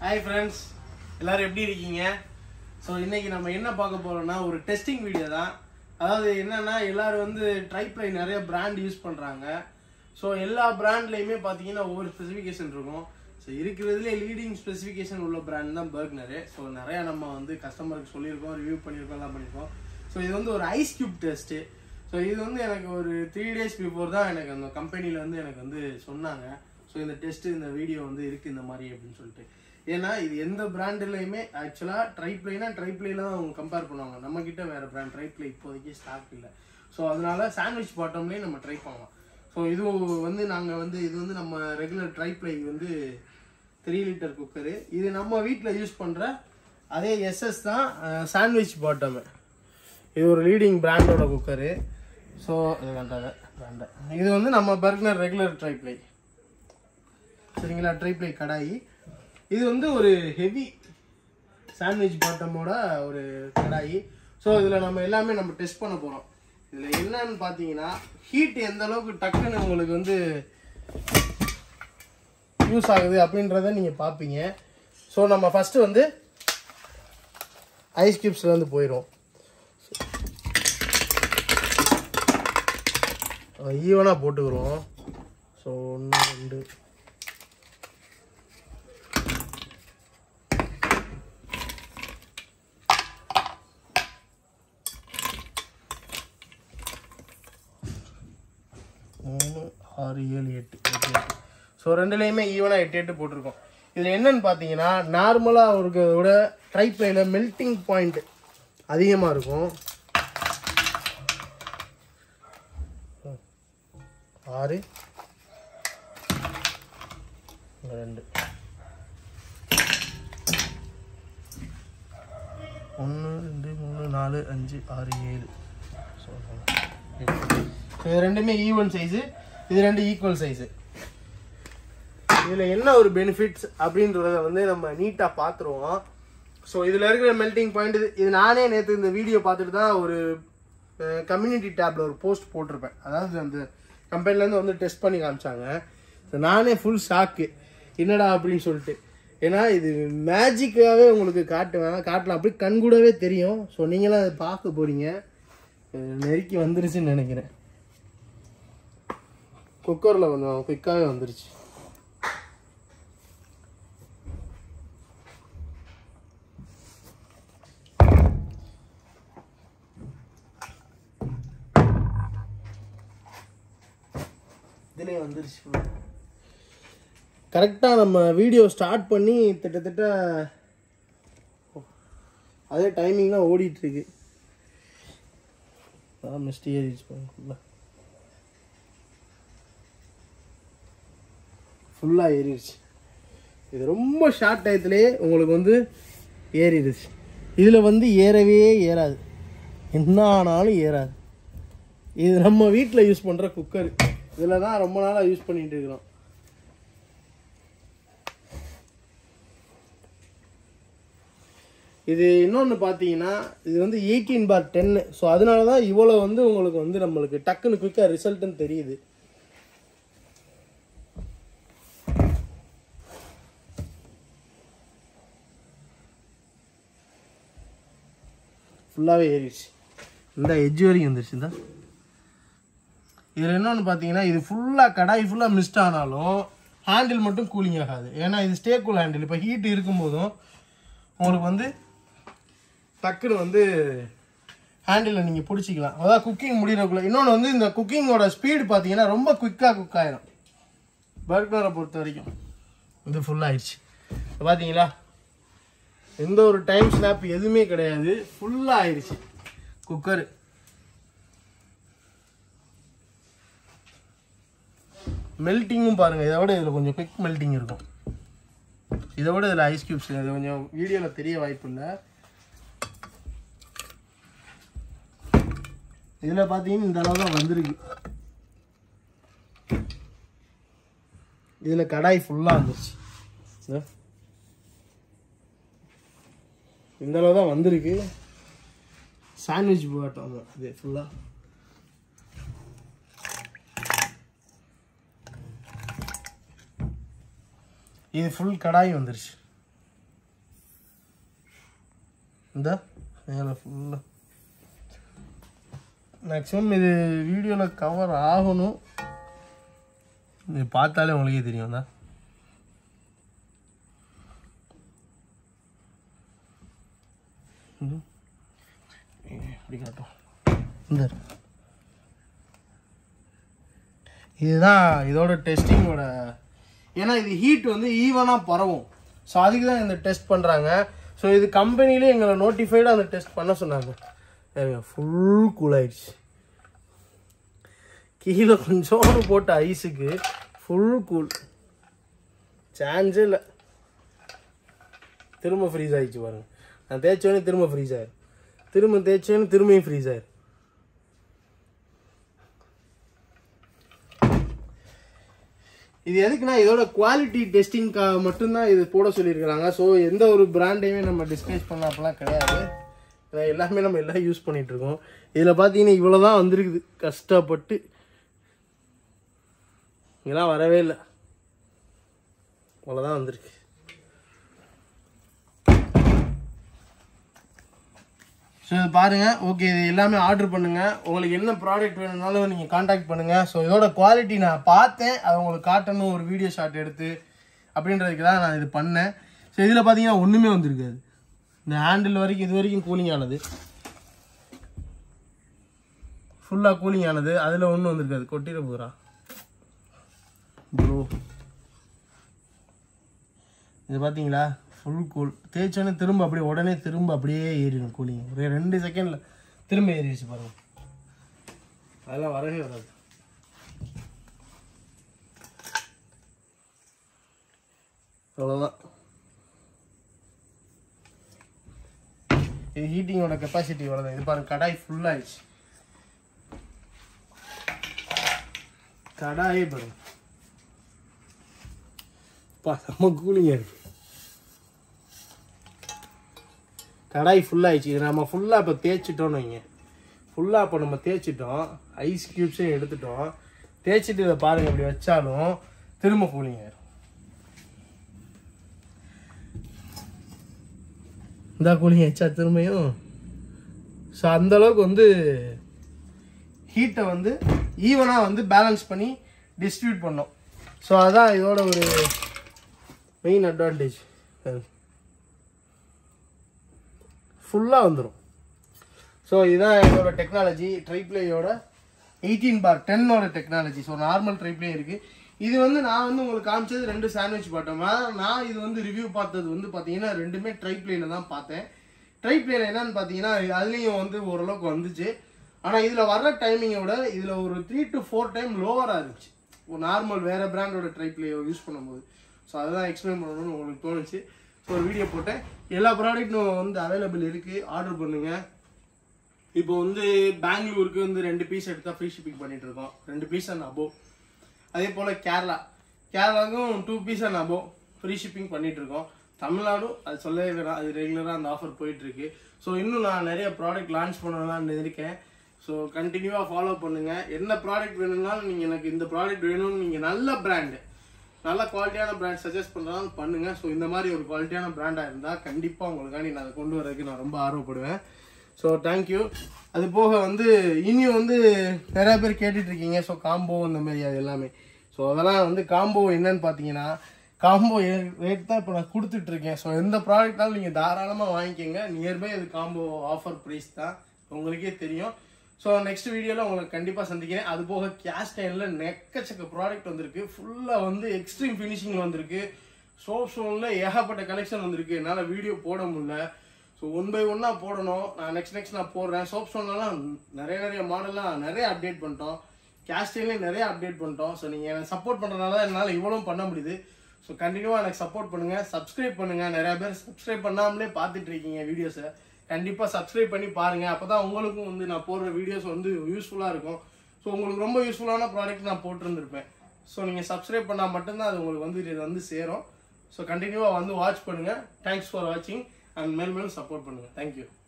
Hi friends எல்லாரும் எப்படி இருக்கீங்க ஸோ இன்னைக்கு நம்ம என்ன பார்க்க போறோம்னா ஒரு டெஸ்டிங் வீடியோ தான் அதாவது என்னன்னா எல்லாரும் வந்து ட்ரைப்ளை நிறைய பிராண்ட் யூஸ் பண்ணுறாங்க ஸோ எல்லா பிராண்ட்லேயுமே பார்த்தீங்கன்னா ஒவ்வொரு ஸ்பெசிஃபிகேஷன் இருக்கும் ஸோ இருக்கிறதுலே லீடிங் ஸ்பெசிஃபிகேஷன் உள்ள பிராண்ட் தான் பர்க்னரு ஸோ நிறையா நம்ம வந்து கஸ்டமருக்கு சொல்லியிருக்கோம் ரிவ்யூ பண்ணியிருக்கோம் எல்லாம் பண்ணியிருக்கோம் ஸோ இது வந்து ஒரு ஐஸ் கியூப் டெஸ்ட்டு ஸோ இது வந்து எனக்கு ஒரு த்ரீ டேஸ் பிஃபோர் தான் எனக்கு அந்த கம்பெனியில் வந்து எனக்கு வந்து சொன்னாங்க ஸோ இந்த டெஸ்ட் இந்த வீடியோ வந்து இருக்கு இந்த மாதிரி அப்படின்னு சொல்லிட்டு ஏன்னா இது எந்த பிராண்டுலையுமே ஆக்சுவலாக ட்ரைப்ளைனா ட்ரைப்ளைல தான் அவங்க கம்பேர் பண்ணுவாங்க நம்ம கிட்ட வேற பிராண்ட் ட்ரைப்ளை இப்போதைக்கு ஸ்டாக் இல்லை ஸோ அதனால சாண்ட்விச் பாட்டம்லேயே நம்ம ட்ரை பண்ணலாம் ஸோ இது வந்து நாங்கள் வந்து இது வந்து நம்ம ரெகுலர் ட்ரைப்ளை வந்து த்ரீ லிட்டர் குக்கரு இது நம்ம வீட்டில் யூஸ் பண்ணுற அதே எஸ்எஸ் தான் சாண்ட்விச் பாட்டமு இது ஒரு லீடிங் பிராண்டோட குக்கரு ஸோ இது வேண்டாங்க வேண்டாம் இது வந்து நம்ம பர்க்னர் ரெகுலர் ட்ரைப்ளை சரிங்களா ட்ரைப்ளை கடாயி இது வந்து ஒரு ஹெவி சாண்ட்விச் பாட்டமோட ஒரு கடாயி ஸோ இதில் நம்ம எல்லாமே நம்ம டெஸ்ட் பண்ண போகிறோம் இதில் என்னன்னு பார்த்தீங்கன்னா ஹீட் எந்த அளவுக்கு டக்குன்னு உங்களுக்கு வந்து யூஸ் ஆகுது அப்படின்றத நீங்கள் பார்ப்பீங்க ஸோ நம்ம ஃபஸ்ட்டு வந்து ஐஸ் கியூப்ஸ்லேருந்து போயிடும் ஈவனாக போட்டுக்கிறோம் ஸோ ஒன்று ரெண்டு மூணு ஆறு ஏழு எட்டு எட்டு எட்டு ஸோ ரெண்டுலேயுமே ஈவனாக எட்டு எட்டு போட்டிருக்கோம் இதில் என்னன்னு பார்த்தீங்கன்னா நார்மலாக இருக்கிறத விட ட்ரைப்ளைல மெல்ட்டிங் பாயிண்ட் அதிகமாக இருக்கும் ஆறு இங்க ரெண்டு ஒன்று ரெண்டு மூணு நாலு அஞ்சு ஆறு ஏழு ஸோ இது ரெண்டுமே ஈவன் சைஸு இது ரெண்டு ஈக்குவல் சைஸு இதில் என்ன ஒரு பெனிஃபிட்ஸ் அப்படின்றத வந்து நம்ம நீட்டாக பார்த்துருவோம் ஸோ இதில் இருக்கிற மெல்ட்டிங் பாயிண்ட் இது இது நானே நேற்று இந்த வீடியோ பார்த்துட்டு தான் ஒரு கம்யூனிட்டி டேப்பில் ஒரு போஸ்ட் போட்டிருப்பேன் அதாவது அந்த கம்பெனிலேருந்து வந்து டெஸ்ட் பண்ணி காமிச்சாங்க So நானே ஃபுல் ஷாக்கு என்னடா அப்படின்னு சொல்லிட்டு ஏன்னா இது மேஜிக்காகவே உங்களுக்கு காட்டுவேன் காட்டலாம் அப்படி கண் கூடவே தெரியும் ஸோ நீங்களாம் அதை பார்க்க போகிறீங்க நெருக்கி வந்துருச்சுன்னு நினைக்கிறேன் குக்கரில் கொஞ்சம் குயிக்காகவே வந்துருச்சு இதுலேயே வந்துருச்சு கரெக்டாக நம்ம வீடியோ ஸ்டார்ட் பண்ணி கிட்டத்தட்ட அதே டைமிங் தான் ஓடிட்டுருக்கு அதான் மிஸ்ட் ஏறிச்சு ஃபுல்லாக ஃபுல்லாக ஏறிடுச்சு இது ரொம்ப ஷார்ட் டயத்துலேயே உங்களுக்கு வந்து ஏறிடுச்சு இதில் வந்து ஏறவே ஏறாது என்ன ஆனாலும் ஏறாது இது நம்ம வீட்டில் யூஸ் பண்ணுற குக்கர் இதில் தான் ரொம்ப நாளாக யூஸ் பண்ணிட்டு இருக்கிறோம் இது இன்னொன்று பார்த்தீங்கன்னா இது வந்து எயிட்டீன் பார் டென்னு ஸோ அதனால தான் இவ்வளோ வந்து உங்களுக்கு வந்து நம்மளுக்கு டக்குன்னு குயிக்காக ரிசல்ட்டுன்னு தெரியுது ஃபுல்லாகவே ஏறிடுச்சு இந்த எட்ஜ் வரைக்கும் வந்துருச்சு இந்த இதில் இன்னொன்று பார்த்தீங்கன்னா இது ஃபுல்லாக கடாய் ஃபுல்லாக மிஸ்ட் ஆனாலும் ஹேண்டில் மட்டும் கூலிங் ஆகாது ஏன்னா இது ஸ்டே கூல் ஹேண்டில் இப்போ ஹீட் இருக்கும்போதும் உங்களுக்கு வந்து டக்குன்னு வந்து ஹேண்டில் நீங்கள் பிடிச்சிக்கலாம் அதாவது குக்கிங் முடிகிறக்குள்ள இன்னொன்று வந்து இந்த குக்கிங்கோட ஸ்பீடு பார்த்தீங்கன்னா ரொம்ப குயிக்காக குக் ஆயிடும் பர்க்னரை பொறுத்த வரைக்கும் இது ஃபுல்லாகிடுச்சு பார்த்தீங்களா எந்த ஒரு டைம் ஸ்னாப் எதுவுமே கிடையாது ஃபுல்லாக ஆயிடுச்சு குக்கரு மெல்ட்டிங்கும் பாருங்கள் இதை விட இதில் கொஞ்சம் குவிக் மெல்ட்டிங் இருக்கும் இதை விட இதில் ஐஸ் கியூப்ஸ் இது கொஞ்சம் வீடியோவில் தெரிய வாய்ப்பு இல்லை இதில் பார்த்தீங்கன்னா இந்த அளவு தான் வந்திருக்கு இதில் கடாய் ஃபுல்லாக வந்துருச்சு இதோ. இந்த அளவு தான் வந்திருக்கு சாண்ட்விச் போட்டோம் இது ஃபுல்லாக இது ஃபுல் கடாய் வந்துருச்சு இந்த மேலே ஃபுல்லாக மேக்ஸிமம் இது வீடியோவில் கவர் ஆகணும் இது பார்த்தாலே உங்களுக்கே தெரியும் தான் இப்படி காட்டும் இந்த இதுதான் இதோட டெஸ்டிங்கோட ஏன்னா இது ஹீட் வந்து ஈவனாக பரவும் ஸோ அதுக்கு தான் இந்த டெஸ்ட் பண்ணுறாங்க ஸோ இது கம்பெனிலே எங்களை நோட்டிஃபைடாக அந்த டெஸ்ட் பண்ண சொன்னாங்க ஃபுல் கூல் ஆயிடுச்சு கீழே கொஞ்சோண்டு போட்ட ஐஸுக்கு ஃபுல் கூல் சான்ஸே இல்லை திரும்ப ஃப்ரீஸ் ஆயிடுச்சு பாருங்க நான் தேய்ச்சோடனே திரும்ப ஃப்ரீஸ் ஆயிரும் திரும்ப தேய்ச்சோன்னு திரும்பியும் ஃப்ரீஸ் ஆயிரும் இது எதுக்குன்னா இதோட குவாலிட்டி டெஸ்டிங்காக மட்டும்தான் இது போட சொல்லியிருக்கிறாங்க ஸோ எந்த ஒரு பிராண்டையுமே நம்ம டிஸ்கஸ் பண்ண அப்பெல்லாம் கிடையாது இதை எல்லாமே நம்ம எல்லாம் யூஸ் பண்ணிட்டு இருக்கோம் இதில் பார்த்தீங்கன்னா இவ்வளோ தான் வந்திருக்குது கஷ்டப்பட்டு இதெல்லாம் வரவே இல்லை இவ்வளோதான் வந்திருக்கு ஸோ இது பாருங்க ஓகே இது எல்லாமே ஆர்டர் பண்ணுங்க உங்களுக்கு என்ன ப்ராடக்ட் வேணும்னாலும் நீங்கள் காண்டாக்ட் பண்ணுங்க ஸோ இதோட குவாலிட்டி நான் பார்த்தேன் அது உங்களுக்கு காட்டணும் ஒரு வீடியோ ஷாட் எடுத்து அப்படின்றதுக்கு தான் நான் இது பண்ணேன் ஸோ இதில் பார்த்தீங்கன்னா ஒன்றுமே வந்திருக்காது இந்த ஹேண்டில் வரைக்கும் இது வரைக்கும் கூலிங் ஆனது ஃபுல்லாக கூலிங் ஆனது அதில் ஒன்றும் வந்திருக்காது கொட்டிட போகிறா ப்ரோ இது பார்த்தீங்களா ஃபுல் கூல் தேய்ச்சோன்னே திரும்ப அப்படியே உடனே திரும்ப அப்படியே ஏறிடும் கூலிங் ஒரே ரெண்டு செகண்டில் திரும்ப ஏறிடுச்சு பாருங்க அதெல்லாம் வரவே வராது அவ்வளோதான் இது ஹீட்டிங்கோட கெப்பாசிட்டி இவ்வளோதான் இது பாருங்க கடாய் ஃபுல் ஆயிடுச்சு கடாயே பாருங்க பா செம்ம கூலிங்காக இருக்கு கடாய் ஃபுல்லாகிடுச்சு இது நம்ம ஃபுல்லாக இப்போ தேய்ச்சிட்டோம்னு வைங்க ஃபுல்லாக இப்போ நம்ம தேய்ச்சிட்டோம் ஐஸ் க்யூப்ஸையும் எடுத்துட்டோம் தேய்ச்சிட்டு இதை பாருங்கள் இப்படி வச்சாலும் திரும்ப கூலிங் ஆயிரும் இந்த கூலிங் ஆயிடுச்சா திரும்பியும் ஸோ அந்தளவுக்கு வந்து ஹீட்டை வந்து ஈவனாக வந்து பேலன்ஸ் பண்ணி டிஸ்ட்ரிபியூட் பண்ணோம் ஸோ அதான் இதோட ஒரு மெயின் அட்வான்டேஜ் ஃபுல்லாக வந்துடும் ஸோ இதுதான் என்னோட டெக்னாலஜி ட்ரைப்ளேயோட எயிட்டீன் பார் டென்னோட டெக்னாலஜி ஸோ நார்மல் ட்ரைப்ளே இருக்குது இது வந்து நான் வந்து உங்களுக்கு காமிச்சது ரெண்டு சாண்ட்விச் பாட்டோமா நான் இது வந்து ரிவ்யூ பார்த்தது வந்து பார்த்தீங்கன்னா ரெண்டுமே ட்ரைப்ளேல தான் பார்த்தேன் ட்ரைப்ளேல என்னன்னு பார்த்தீங்கன்னா அதுலேயும் வந்து ஓரளவுக்கு வந்துச்சு ஆனால் இதில் வர்ற டைமிங்கை விட இதில் ஒரு த்ரீ டு ஃபோர் டைம் லோவராக இருந்துச்சு ஒரு நார்மல் வேறு பிராண்டோட ட்ரைப்ளே யூஸ் பண்ணும்போது ஸோ அதுதான் எக்ஸ்பிளைன் பண்ணணும்னு உங்களுக்கு தோணுச்சு ஸோ ஒரு வீடியோ போட்டேன் எல்லா ப்ராடக்ட்டும் வந்து அவைலபிள் இருக்குது ஆர்டர் பண்ணுங்கள் இப்போ வந்து பெங்களூருக்கு வந்து ரெண்டு பீஸ் எடுத்தால் ஃப்ரீ ஷிப்பிங் பண்ணிட்டு இருக்கோம் ரெண்டு பீஸ் அண்ட் அபோ அதே போல் கேரளா கேரளாவுக்கும் two piece and above free shipping பண்ணிட்டு இருக்கோம் தமிழ்நாடும் அது சொல்லவே வேணாம் அது ரெகுலராக அந்த ஆஃபர் போயிட்டு இருக்கு ஸோ இன்னும் நான் நிறைய ப்ராடக்ட் லான்ச் பண்ணலாம்னு இருக்கேன் ஸோ கண்டினியூவாக ஃபாலோ பண்ணுங்க என்ன ப்ராடக்ட் வேணும்னாலும் நீங்கள் எனக்கு இந்த ப்ராடக்ட் வேணும்னு நீங்கள் நல்ல பிராண்டு நல்ல குவாலிட்டியான பிராண்ட் சஜஸ்ட் பண்ணுறாலும் பண்ணுங்க ஸோ இந்த மாதிரி ஒரு குவாலிட்டியான பிராண்டாக இருந்தால் கண்டிப்பாக உங்களுக்காண்டி நான் அதை கொண்டு வரதுக்கு நான் ரொம்ப ஆர்வப்படுவேன் ஸோ தேங்க்யூ அது போக வந்து இனியும் வந்து நிறைய பேர் கேட்டுட்டு இருக்கீங்க ஸோ காம்போ இந்த மாதிரி அது எல்லாமே ஸோ அதெல்லாம் வந்து காம்போ என்னன்னு பார்த்தீங்கன்னா காம்போ ரேட் தான் இப்போ நான் கொடுத்துட்டு இருக்கேன் ஸோ எந்த ப்ராடக்ட்னாலும் நீங்கள் தாராளமாக வாங்கிக்கோங்க நியர்பை அது காம்போ ஆஃபர் ப்ரைஸ் தான் உங்களுக்கே தெரியும் ஸோ நெக்ஸ்ட் வீடியோவில் உங்களுக்கு கண்டிப்பாக சந்திக்கிறேன் அது போக கேஷ் டைனில் நெக்கச்சக்க ப்ராடக்ட் வந்திருக்கு ஃபுல்லாக வந்து எக்ஸ்ட்ரீம் ஃபினிஷிங்கில் வந்திருக்கு சோப் ஸ்டோனில் ஏகப்பட்ட கலெக்ஷன் வந்திருக்கு என்னால் வீடியோ போட முடியல ஸோ ஒன் பை ஒன்னாக போடணும் நான் நெக்ஸ்ட் நெக்ஸ்ட் நான் போடுறேன் சோப் ஸ்டோன்லாம் நிறைய நிறைய மாடல்லாம் நிறைய அப்டேட் பண்ணிட்டோம் கேஷ் டைன்லேயும் நிறைய அப்டேட் பண்ணிட்டோம் ஸோ நீங்கள் எனக்கு சப்போர்ட் பண்ணுறதுனால தான் என்னால் இவ்வளோ பண்ண முடியுது ஸோ கண்டினியூவாக எனக்கு சப்போர்ட் பண்ணுங்கள் சப்ஸ்கிரைப் பண்ணுங்கள் நிறைய பேர் சப்ஸ்கிரைப் பண்ணாமலே பார்த்துட்டு இருக்கீங்க வீடியோஸை கண்டிப்பாக சப்ஸ்கிரைப் பண்ணி பாருங்கள் அப்போ தான் உங்களுக்கும் வந்து நான் போடுற வீடியோஸ் வந்து யூஸ்ஃபுல்லாக இருக்கும் ஸோ உங்களுக்கு ரொம்ப யூஸ்ஃபுல்லான ப்ராடக்ட் நான் போட்டிருந்திருப்பேன் ஸோ நீங்கள் சப்ஸ்கிரைப் பண்ணால் மட்டும்தான் அது உங்களுக்கு வந்து இது வந்து சேரும் ஸோ கண்டினியூவாக வந்து வாட்ச் பண்ணுங்கள் தேங்க்ஸ் ஃபார் வாட்சிங் அண்ட் மேல் மேலும் சப்போர்ட் பண்ணுங்கள் தேங்க்யூ